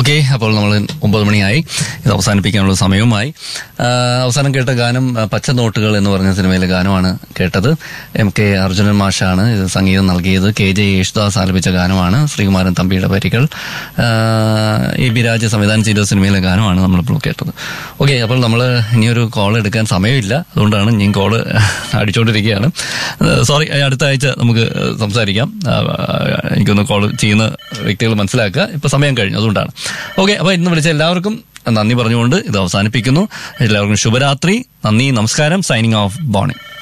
okay അപ്പോൾ നമ്മൾ ഒമ്പത് മണിയായി ഇത് അവസാനിപ്പിക്കാനുള്ള സമയവുമായി ആ, അവസാനം കേട്ട ഗാനം ആ, പച്ച നോട്ടുകൾ എന്ന് പറഞ്ഞ സിനിമയിലെ ഗാനമാണ് കേട്ടത് എം കെ അർജുനൻ മാഷാണ് ഇത് സംഗീതം നൽകിയത് കെ ജെ യേശുദാസ് ആലപിച്ച ഗാനമാണ് ശ്രീകുമാരൻ തമ്പിയുടെ വരികൾ ആ, എ ബി രാജ സംവിധാനം ചെയ്ത സിനിമയിലെ ഗാനമാണ് നമ്മളിപ്പോൾ കേട്ടത് ഓക്കെ അപ്പോൾ നമ്മൾ ഇനിയൊരു കോൾ എടുക്കാൻ സമയമില്ല അതുകൊണ്ടാണ് ഞാൻ കോള് അടിച്ചുകൊണ്ടിരിക്കുകയാണ് സോറി അടുത്ത ആഴ്ച നമുക്ക് സംസാരിക്കാം ആ, എനിക്കൊന്ന് കോൾ ചെയ്യുന്ന വ്യക്തികൾ മനസ്സിലാക്കുക ഇപ്പൊ സമയം കഴിഞ്ഞു അതുകൊണ്ടാണ് ഓക്കെ അപ്പൊ ഇന്ന് വിളിച്ച എല്ലാവർക്കും നന്ദി പറഞ്ഞുകൊണ്ട് ഇത് അവസാനിപ്പിക്കുന്നു എല്ലാവർക്കും ശുഭരാത്രി നന്ദി നമസ്കാരം സൈനിങ് ഓഫ് ബോണി